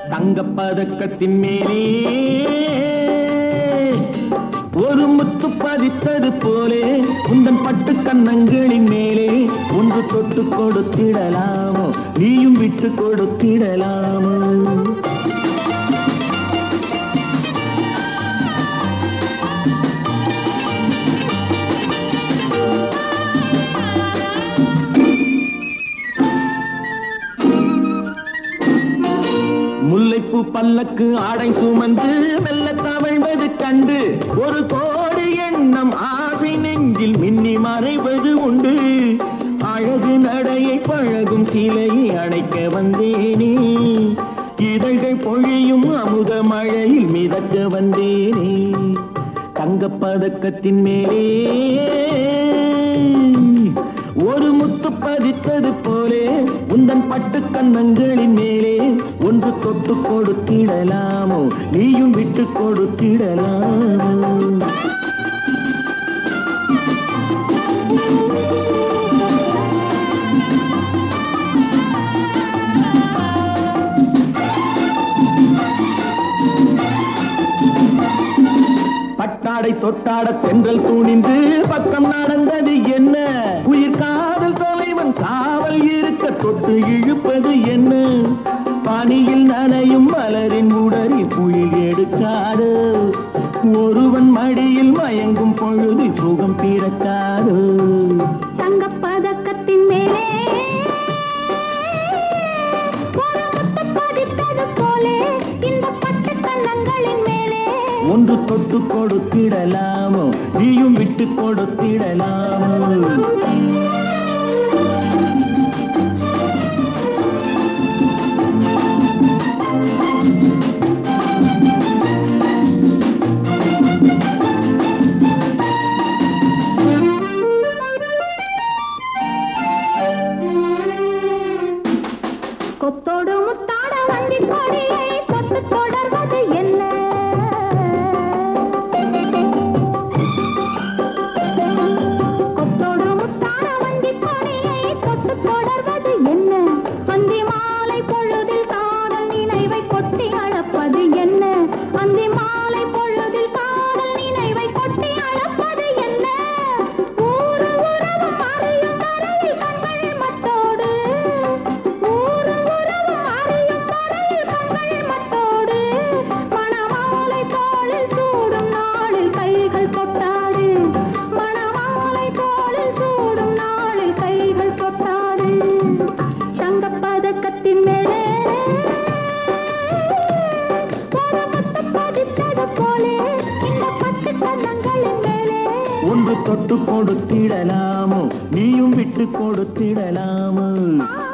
தங்கப் பதக்கத்தின் மேலே ஒரு முத்து பதித்தது போலே உந்தன் பட்டு கண்ணங்களின் மேலே ஒன்று தொட்டு கொடுத்திடலாமோ நீயும் விட்டு கொடுத்திடலாமோ முல்லைப்பூ பல்லக்கு ஆடை சுமந்து மெல்ல தவழ்வது கண்டு ஒரு கோடி எண்ணம் ஆசை நெஞ்சில் மின்னி மறைவது உண்டு அழகு நடையை பழகும் சிலையை அணைக்க வந்தேனே இதழ்கள் பொழியும் அமுத மழையில் மிதக்க வந்தேனே தங்கப் பதக்கத்தின் மேலே ஒரு முத்து பதித்தது போலே உந்தன் பட்டு கண்ணங்களின் மேலே ஒன்று தொட்டு கொடுத்திடலாமோ நீயும் விட்டு கொடுத்திடலாமோ பட்டாடை தொட்டாட தென்றல் துணிந்து பக்கம் நடந்தது என்ன உயிர் காதல் தலைவன் காவல் இருக்க தொட்டு இழுப்பது என்ன பனியில் நனையும் மலரின் உடறி புயல் எடுக்காது ஒருவன் மடியில் மயங்கும் பொழுது சுகம் பிறக்காது தங்கப் பதக்கத்தின் மேலே ஒரு முத்து பதித்தது போலே இந்த பட்டு கண்ணங்களின் மேலே ஒன்று தொட்டு கொடுத்திடலாமோ நீயும் விட்டு கொடுத்திடலாமோ கொத்தோடு முத்தாட வண்டி கொடியை தொட்டு தொடர்வது என்ன கொத்தோடு முத்தாட வண்டி கொடியை தொட்டு தொடர்வது என்ன அந்தி மாலை பொழுதில் காதல் நினைவை கொட்டி அழப்பது என்ன அந்தி மாலை பொழுதில் காதல் நினைவை கொட்டி அழப்பது என்ன ஊரு உறவு அறியும் வரையில் கண்கள் மட்டோடு ஊரு உறவு அறியும் வரையில் கண்கள் மட்டோடு மணமாலை தோளில் சூடும் நாளில் கைகள் கொட்டாடு மணமாலை தோளில் சூடும் நாளில் கைகள் கொட்டாடு தங்கப் பதக்கத்தின் மேலே ஒரு முத்து பதித்தது போலே இந்த பட்டு கண்ணங்களின் மேலே ஒன்று தொட்டு கொடுத்திடலாமோ நீயும் விட்டு கொடுத்திடலாமோ ஆ